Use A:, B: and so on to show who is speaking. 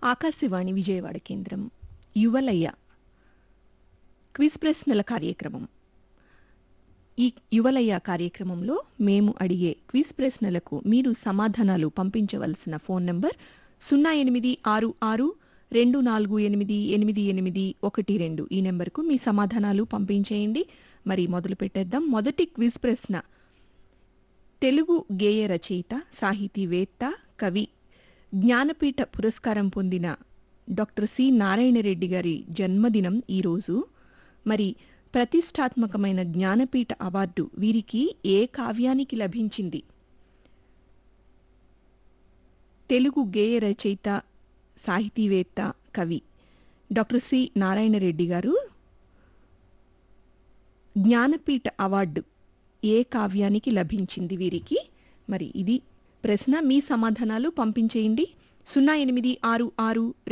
A: ఆకాశవాణి విజయవాడ కేంద్రం యువలయ్య క్విజ్ ప్రశ్నల కార్యక్రమం ఈ యువలయ్య కార్యక్రమంలో మేము అడిగే క్విజ్ ప్రశ్నలకు మీరు సమాధానాలు పంపించవలసిన ఫోన్ నంబర్ సున్నా ఎనిమిది ఆరు ఆరు రెండు నాలుగు ఎనిమిది ఎనిమిది ఎనిమిది ఒకటి రెండు ఈ నెంబర్కు మీ సమాధానాలు పంపించేయండి మరి మొదలు పెట్టేద్దాం మొదటి క్విజ్ ప్రశ్న తెలుగు గేయ రచయిత సాహితీవేత్త కవి జ్ఞానపీఠ పురస్కారం పొందిన డాక్టర్ సి నారాయణరెడ్డి గారి జన్మదినం ఈరోజు మరి ప్రతిష్టాత్మకమైన జ్ఞానపీఠ అవార్డు వీరికి ఏ కావ్యానికి లభించింది తెలుగు గేయ రచయిత సాహితీవేత్త కవి డాక్టర్ సి నారాయణరెడ్డి గారు జ్ఞానపీఠ అవార్డు ఏ కావ్యానికి లభించింది వీరికి మరి ఇది ప్రశ్న మీ సమాధానాలు పంపించేయండి సున్నా ఎనిమిది ఆరు ఆరు